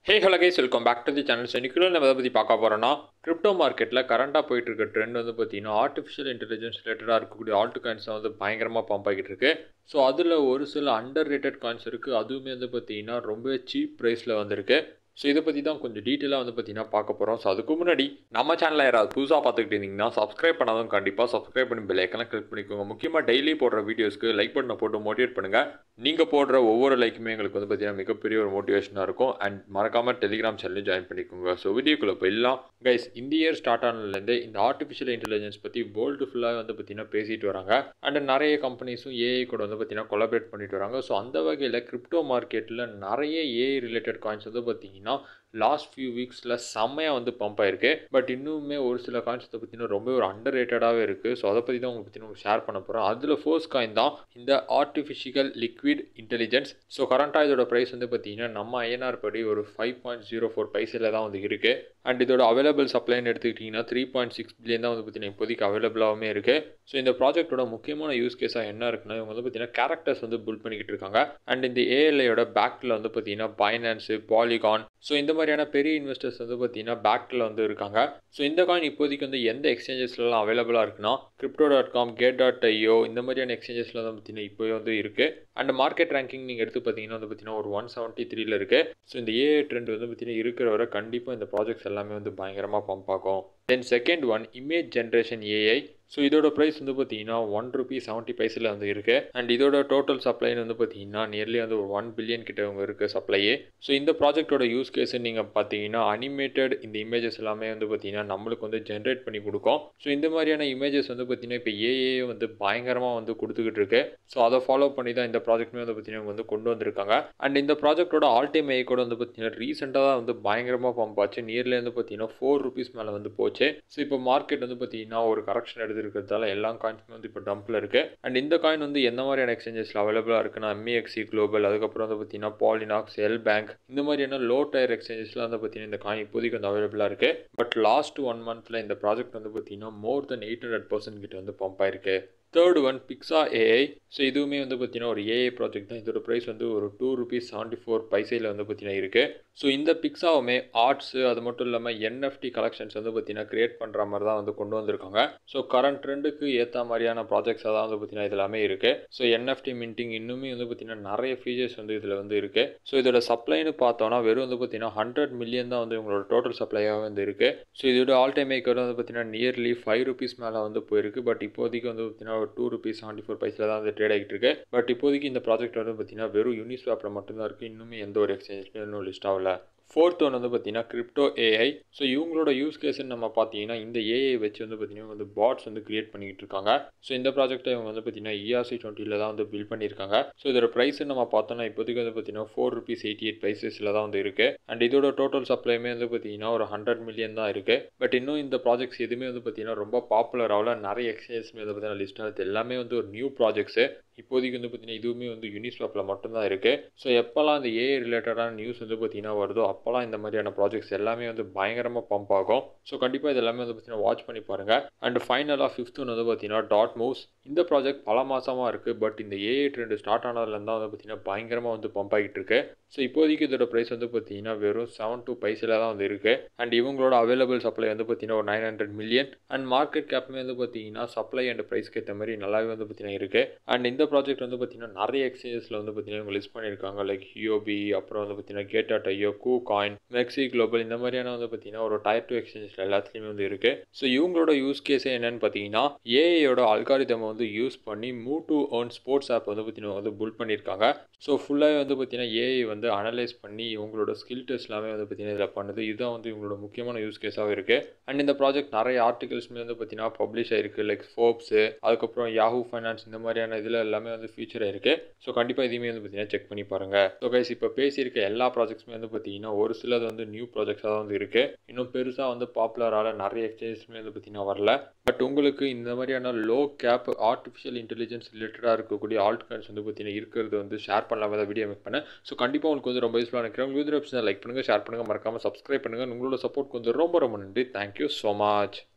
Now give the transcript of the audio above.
hey hello guys welcome back to the channel so இன்றைக்கி நம்ம எதை பற்றி பார்க்க போகிறோன்னா கிரிப்டோ மார்க்கெட்டில் கரண்ட்டாக போயிட்டு இருக்க ட்ரெண்ட் வந்து பார்த்தீங்கன்னா ஆர்டிஃபிஷியல் இன்டெலிஜென்ஸ் ரிலேட்டடாக இருக்கக்கூடிய ஆல்ட் காயின்ஸ் வந்து பயங்கரமாக பம்ப் ஆகிட்டு இருக்கு ஸோ அதில் ஒரு சில அண்டர் ரேட்டட் காயின்ஸ் இருக்குது அதுவுமே வந்து பார்த்தீங்கன்னா ரொம்ப சீப் ப்ரைஸில் வந்திருக்கு ஸோ இதை பற்றி தான் கொஞ்சம் டீட்டெயிலாக வந்து பார்த்தீங்கன்னா பார்க்க போகிறோம் ஸோ அதுக்கு முன்னாடி நம்ம சேனலில் யாராவது புதுசாக பார்த்துக்கிட்டு இருந்தீங்கன்னா சப்ஸ்கிரைப் பண்ணாலும் கண்டிப்பாக சப்ஸ்கிரைப் பண்ணி பெல் ஐக்கனை கிளிக் பண்ணிக்கோங்க முக்கியமாக டெய்லி போடுற வீடியோஸ்க்கு லைக் பட்டனை போட்டு மோட்டிவேட் பண்ணுங்கள் நீங்கள் போடுற ஒவ்வொரு லைக்குமே எங்களுக்கு வந்து பார்த்தீங்கன்னா மிகப்பெரிய ஒரு மோட்டிவேஷனாக இருக்கும் அண்ட் மறக்காமல் டெலிகிராம் சேனலையும் ஜாயின் பண்ணிக்கோங்க ஸோ வீடியோக்குள்ளே போயிடலாம் கைஸ் இந்த இயர் ஸ்டார்ட் ஆனதுலேருந்து இந்த ஆர்டிஃபிஷியல் இன்டெலிஜென்ஸ் பற்றி வேர்ல்டு ஃபுல்லாக வந்து பார்த்தீங்கன்னா பேசிட்டு வராங்க அண்ட் நிறைய கம்பெனிஸும் ஏஐ கூட வந்து பார்த்தீங்கன்னா கொலாபரேட் பண்ணிட்டு வராங்க ஸோ அந்த வகையில் கிரிப்டோ மார்க்கெட்டில் நிறைய ஏஐ ரிலேட்டட் காயின்ஸ் வந்து பார்த்தீங்கன்னா லாஸ்ட் ஃபியூ வீக்ஸில் செம்மையாக வந்து பம்ப் ஆயிருக்கு பட் இன்னுமே ஒரு சில காயின்ஸ் வந்து பார்த்தீங்கன்னா ரொம்ப ஒரு அண்டர் ரேட்டடாகவே இருக்குது ஸோ அதை பற்றி தான் உங்களுக்கு பற்றி ஷேர் பண்ண போகிறோம் அதில் ஃபர்ஸ்ட் காயின் தான் இந்த ஆர்டிஃபிஷிக்கல் லிக்விட் இன்டெலிஜென்ஸ் ஸோ கரண்ட்டாக இதோட ப்ரைஸ் வந்து பார்த்தீங்கன்னா நம்ம ஐஎன்ஆர் படி ஒரு ஃபைவ் பாயிண்ட் ஜீரோ ஃபோர் பைசில் தான் வந்து இருக்குது அண்ட் இதோட அவைலபிள் சப்ளைன்னு எடுத்துக்கிட்டிங்கன்னா த்ரீ பாயிண்ட் சிக்ஸ் பில்லியன் தான் வந்து பார்த்தீங்கன்னா இப்போதைக்கு அவைலபிளாகவே இருக்குது ஸோ இந்த ப்ராஜெக்ட்டோட முக்கியமான யூஸ் கேஸாக என்ன இருக்குன்னா இவங்க வந்து பார்த்தீங்கன்னா கேரக்டர்ஸ் வந்து பில்ட் பண்ணிக்கிட்டு இருக்காங்க அண்ட் இந்த ஏஎல்ஐயோட பேக்கில் வந்து பார்த்தீங்கன்னா பைனான்ஸு பாலிகான் ஸோ இந்த மாதிரியான பெரிய இன்வெஸ்டர்ஸ் வந்து பார்த்தீங்கன்னா பேக்கில் வந்து இருக்காங்க ஸோ இந்த காயின் இப்போதைக்கு வந்து எந்த எக்ஸ்சேஞ்சஸ்லாம் அவைலபிளாக இருக்குன்னா crypto dot com gate dot io இந்த மாதிரியான எக்ஸ்சேஞ்சஸில் வந்து பார்த்தீங்கன்னா இப்போ வந்து இருக்குது அண்ட் மார்க்கெட் ரேங்கிங் நீங்கள் எடுத்து பார்த்தீங்கன்னா வந்து பார்த்தீங்கன்னா ஒரு ஒன் செவன்ட்டி த்ரீல இருக்குது ஸோ இந்த ஏஏ ட்ரெண்ட் வந்து பார்த்தீங்கன்னா இருக்கிற வரை கண்டிப்பாக இந்த ப்ராஜெக்ட்ஸ் எல்லாமே வந்து பயங்கரமாக பம்ப் ஆகும் then second one image generation AI so இதோட ப்ரைஸ் வந்து பார்த்தீங்கன்னா ஒன் ருபி செவன்ட்டி பைஸில் வந்து இருக்குது அண்ட் இதோட டோட்டல் சப்ளைன்னு வந்து பார்த்தீங்கன்னா நியர்லி வந்து ஒரு ஒன் பில்லியன் கிட்ட அவங்க இருக்குது சப்ளையே ஸோ இந்த ப்ராஜெக்டோட யூஸ் கேஸ் நீங்கள் பார்த்தீங்கன்னா அனிமேட்டட் இந்த இமேஜஸ் எல்லாமே வந்து பார்த்தீங்கன்னா நம்மளுக்கு வந்து ஜென்ரேட் பண்ணி கொடுக்கும் ஸோ இந்த மாதிரியான இமேஜஸ் வந்து பார்த்தீங்கன்னா இப்போ ஏஏ வந்து பயங்கரமாக வந்து கொடுத்துக்கிட்டு இருக்கு ஸோ அதை ஃபாலோ பண்ணி தான் இந்த ப்ராஜெக்ட்மே வந்து பார்த்தீங்கன்னா வந்து கொண்டு வந்திருக்காங்க அண்ட் இந்த ப்ராஜெக்டோட ஆல் டைம் ஏஐ கூட வந்து பார்த்தீங்கன்னா ரீசெண்டாக தான் வந்து பயங்கரமாக பம்ப் ஆச்சு நியர்லி வந்து பார்த்தீங்கன்னா ஃபோர் ருபீஸ் மேலே வந்து போச்சு ஸோ இப்போ மார்க்கெட் வந்து பார்த்தீங்கன்னா ஒரு கரெக்ஷன் எடுத்துருக்கிறதால எல்லா காயின்ஸுமே வந்து இப்போ டம்பில் இருக்குது அண்ட் இந்த காயின் வந்து எந்த மாதிரியான எக்ஸ்சேஞ்சஸில் அவைலபிளாக இருக்குன்னா எம்ஏஎக்சி குளோபல் அதுக்கப்புறம் வந்து பார்த்தீங்கன்னா பாலினாக்ஸ் எல் பேங்க் இந்த மாதிரியான லோ டயர் எக்ஸ்சேஞ்சஸ்லாம் வந்து பார்த்தீங்கன்னா இந்த காயின் இப்போதைக்கு வந்து அவைலபிளாக இருக்குது பட் லாஸ்ட் ஒன் மந்த்தில் இந்த ப்ராஜெக்ட் வந்து பார்த்தீங்கன்னா more than eight hundred percent கிட்ட வந்து பம்ப் ஆயிருக்கு third one Pixa AI so இதுவுமே வந்து பார்த்தீங்கன்னா ஒரு ஏஐ ப்ராஜெக்ட் தான் இதோட ப்ரைஸ் வந்து ஒரு டூ ருபீஸ் செவன்ட்டி ஃபோர் பைசையில் வந்து பார்த்தீங்கன்னா இருக்குது ஸோ இந்த பிக்ஸாவுமே ஆர்ட்ஸு அது மட்டும் இல்லாமல் என்எஃப்டி கலெக்ஷன்ஸ் வந்து பார்த்தீங்கன்னா கிரியேட் பண்ணுற மாதிரி தான் வந்து கொண்டு வந்திருக்காங்க ஸோ கரண்ட் ட்ரெண்டுக்கு ஏற்ற மாதிரியான ப்ராஜெக்ட்ஸாக தான் வந்து பார்த்தீங்கன்னா இது எல்லாமே இருக்குது ஸோ என்எஃப்டி மின்டிங் இன்னுமே வந்து பார்த்தீங்கன்னா நிறைய ஃபீச்சர்ஸ் வந்து இதில் வந்து இருக்குது ஸோ இதோட சப்ளைன்னு பார்த்தோன்னா வெறும் வந்து பார்த்தீங்கன்னா ஹண்ட்ரட் மில்லியன் தான் வந்து உங்களோட டோட்டல் சப்ளையாக வந்து இருக்குது ஸோ இதோட ஆல் டைம் மேக்கர் வந்து பார்த்தீங்கன்னா நியர்லி ஃபைவ் ருபீஸ் மேலே வந்து போயிருக்கு பட் இப்போதைக்கு வந்து பார்த்தீங்கன்னா ஒரு டூ ருபீஸ் செவன்ட்டி ஃபோர் பைஸில் தான் வந்து ட்ரேட் ஆகிட்டு இருக்கு பட் இப்போதைக்கு இந்த ப்ராஜெக்ட் வந்து பார்த்தீங்கன்னா வெறும் யூனிஸ்வாப்பில் மட்டும்தான் இருக்குது இன்னுமே எந்த ஒரு எக்ஸ்சேஞ்ச்லையும் இன்னும் லிஸ்ட் ஆகல ஃபோர்த் ஒன் வந்து பார்த்தீங்கன்னா கிரிப்டோ ஏஐ ஸோ இவங்களோட யூஸ் கேஸ்ன்னு நம்ம பார்த்தீங்கன்னா இந்த ஏஐ வச்சு வந்து பார்த்தீங்கன்னா வந்து பாட்ஸ் வந்து கிரியேட் பண்ணிக்கிட்டு இருக்காங்க ஸோ இந்த ப்ராஜெக்ட்டை இவங்க வந்து பார்த்தீங்கன்னா இஆர்சி டுவெண்ட்டியில் தான் வந்து பில்ட் பண்ணியிருக்காங்க ஸோ இதோட ப்ரைஸ் நம்ம பார்த்தோம்னா இப்போதைக்கு வந்து பார்த்தீங்கன்னா ஃபோர் ருபீஸ் எயிட்டி எயிட் ப்ரைஸஸில் தான் வந்து இருக்குது அண்ட் இதோட டோட்டல் சப்ளைமே வந்து பார்த்தீங்கன்னா ஒரு ஹண்ட்ரட் மில்லியன் தான் இருக்குது பட் இன்னும் இந்த ப்ராஜெக்ட்ஸ் எதுவுமே வந்து பார்த்தீங்கன்னா ரொம்ப பாப்புலர் ஆகல நிறைய எக்ஸ்சேஞ்சுமே வந்து பார்த்தீங்கன்னா லிஸ்ட் ஆகுது எல்லாமே வந்து ஒரு நியூ ப்ராஜெக்ட்ஸு இப்போதைக்கு வந்து பார்த்தீங்கன்னா இதுவுமே வந்து யூனிஸ்வாப்பில் மட்டும்தான் இருக்குது ஸோ எப்போல்லாம் இந்த ஏஐ ரிலேட்டடான நியூஸ் வந்து பார்த்தீங்கன்னா வருதோ அப்போல்லாம் இந்த மாதிரியான ப்ராஜெக்ட்ஸ் எல்லாமே வந்து பயங்கரமாக பம்ப் ஆகும் ஸோ கண்டிப்பாக இது எல்லாமே வந்து பார்த்தீங்கன்னா வாட்ச் பண்ணி பாருங்கள் அண்ட் ஃபைனலாக ஃபிஃப்த் ஒன்று வந்து பார்த்தீங்கன்னா டாட் மூவ்ஸ் இந்த ப்ராஜெக்ட் பல மாதமாக இருக்குது பட் இந்த ஏஐ ட்ரெண்ட் ஸ்டார்ட் ஆனதுலேருந்து தான் வந்து பார்த்தீங்கன்னா பயங்கரமாக வந்து பம்ப் ஆகிட்டு இருக்கு ஸோ இப்போதைக்கு இதோட ப்ரைஸ் வந்து பார்த்தீங்கன்னா வெறும் செவன் டூ பைஸில் தான் வந்து இருக்குது அண்ட் இவங்களோட அவைலபிள் சப்ளை வந்து பார்த்தீங்கன்னா ஒரு nine hundred million and market கேப்புமே வந்து பார்த்தீங்கன்னா சப்ளை அண்ட் ப்ரைஸ்க்கு ஏற்ற மாதிரி நல்லாவே வந்து பார்த்தீங்கன்னா இருக்குது அண்ட் இந்த ப்ராஜெக்ட் வந்து பார்த்தீங்கன்னா நிறைய எக்ஸ்சேஞ்சஸில் வந்து பார்த்தீங்கன்னா இவங்க லிஸ்ட் பண்ணியிருக்காங்க லைக் ஹியோபி அப்புறம் வந்து பார்த்தீங்கன்னா கேட்டா டையோ கூ காயின் மெக்ஸி குளோபல் இந்த மாதிரியான வந்து பார்த்தீங்கன்னா ஒரு டயர் டூ எக்ஸ்சேஞ்சஸில் எல்லாத்துலேயுமே வந்து இருக்குது ஸோ இவங்களோட யூஸ் கேஸே என்னன்னு பார்த்தீங்கன்னா ஏஐயோட அல்காரிதம் வந்து யூஸ் பண்ணி மூ டு ஏர்ன் ஸ்போர்ட்ஸ் ஆப் வந்து பார்த்தீங்கன்னா வந்து புல் பண்ணியிருக்காங்க ஸோ ஃபுல்லாகவே வந்து பார்த்தீங்கன்னா ஏஐ வந்து அனலைஸ் பண்ணி இவங்களோட ஸ்கில் டெஸ்ட் எல்லாமே வந்து பார்த்தீங்கன்னா இதில் பண்ணுது இதுதான் வந்து இவங்களோட முக்கியமான யூஸ் கேஸாக இருக்குது அண்ட் இந்த ப்ராஜெக்ட் நிறைய ஆர்டிகல்ஸ்மே வந்து பார்த்தீங்கன்னா பப்ளிஷ் ஆயிருக்கு லைக் ஃபோப்ஸு அதுக்கப்புறம் யாஹூ ஃபைனான்ஸ் இந்த மாதிரியான இதில் எல்லாமே வந்து ஃபியூச்சர் ஆயிருக்கு ஸோ கண்டிப்பாக இதுவுமே வந்து பார்த்தீங்கன்னா செக் பண்ணி பாருங்கள் ஸோ கைஸ் இப்போ பேசியிருக்க எல்லா ப்ராஜெக்ட்ஸுமே வந்து பார்த்தீங்கன்னா ஒரு சிலது வந்து நியூ ப்ராஜெக்ட்ஸாக தான் வந்து இருக்குது இன்னும் பெருசாக வந்து பாப்புலரான நிறைய எக்ஸ்சேஞ்சஸ்மே வந்து பார்த்தீங்கன்னா வரல பட் உங்களுக்கு இந்த மாதிரியான லோ கேப் ஆர்டிஃபிஷியல் இன்டெலிஜென்ஸ் ரிலேட்டடாக இருக்கக்கூடிய ஆல்ட் காயின்ஸ் வந்து பார்த்தீங்கன்னா இருக்கிறது வந்து ஷேர் பண்ணலாமல் தான் வீடியோ மேக் பண்ணேன் ஸோ கண்டிப்பாக உங்களுக்கு வந்து ரொம்ப யூஸ்ஃபுல்லாக நினைக்கிறேன் உங்களுக்கு வந்து லைக் பண்ணுங்கள் ஷேர் பண்ணுங்கள் மறக்காமல் சப்ஸ்கிரைப் பண்ணுங்கள் உங்களோட சப்போர்ட் வந்து ரொம்ப ரொம்ப நன்றி தேங்க்யூ ஸோ மச்